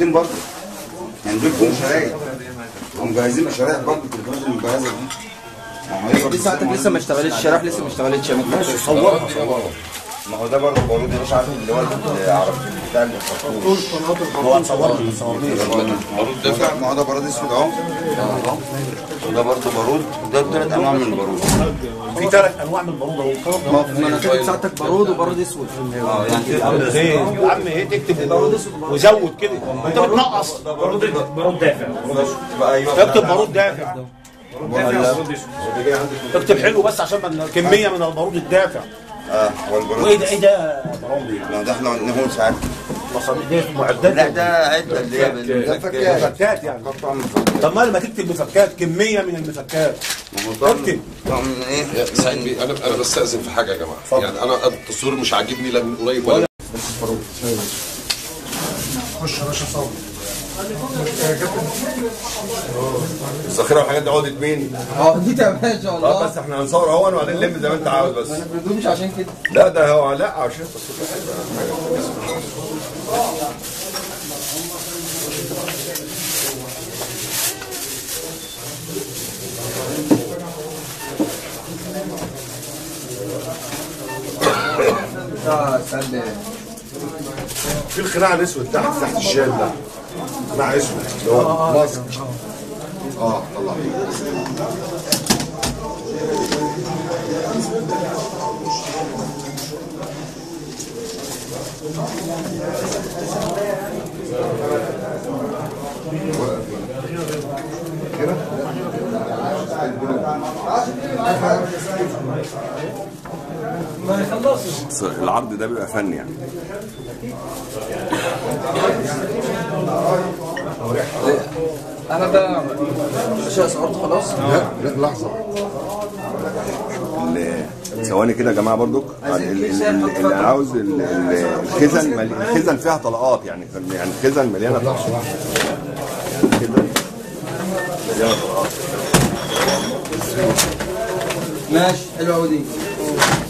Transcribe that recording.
شريحتين برضه يعني دول فيهم شرايح ومجهزين الشرايح برضه التليفونات المجهزه دي ما هو هيبقى دي ساعتك لسه ما اشتغلتش الشرايح لسه ما اشتغلتش يا ماشي صورها ما هو ده برضه بارود يا باشا عارف اللي هو العربي بتاع الخرطوش هو اتصورت ما تصورنيش بارود دافع ما هو ده بارود اسود اهو اهو وده برضه بارود ده ثلاث انواع من البارود في ثلاث انواع من البارود اهو ما انا كاتب ساعتك بارود وبارود اسود اه يعني ايه يا عم ايه تكتب وزود كده انت بتنقص برود دافع بقى ايوه اكتب بارود دافع اكتب حلو بس عشان ما كميه من البارود الدافع اه والبارود وايه ده ايه ده برامبي ما ده احنا نهون ساعات مصاريف دي معدات لا ده عده اللي هي بالمفكات مفكات يعني قطع مفكات طب ما لما تكتب مفكات كميه من المفكات ما هو طعم اكتب. طعم من ايه؟ يا سعيد بيه، انا انا بستاذن في حاجه يا جماعه يعني انا التصوير مش عاجبني لا من قريب ولا الذخيره والحاجات دي عقده مين؟ اه دي تمام ان شاء اه الله بس احنا هنصور اهو وبعدين نلم زي ما انت عاوز بس انا بردو مش عشان كده لا ده هو لا عشان التصوير اه سد في الخناع الاسود تحت تحت الشال ده خناع اسود اللي هو ماسك اه طلع بس العرض ده بيبقى فني يعني انا ده اشياء صورت خلاص ال- ثواني كده يا جماعه برضك ال- ال- ال- اللي عاوز ال- ال- الخزن ملي- الخزن فيها طلقات يعني يعني الخزن مليانه طلقات كده مليانه طلقات ماشي حلوه قوي دي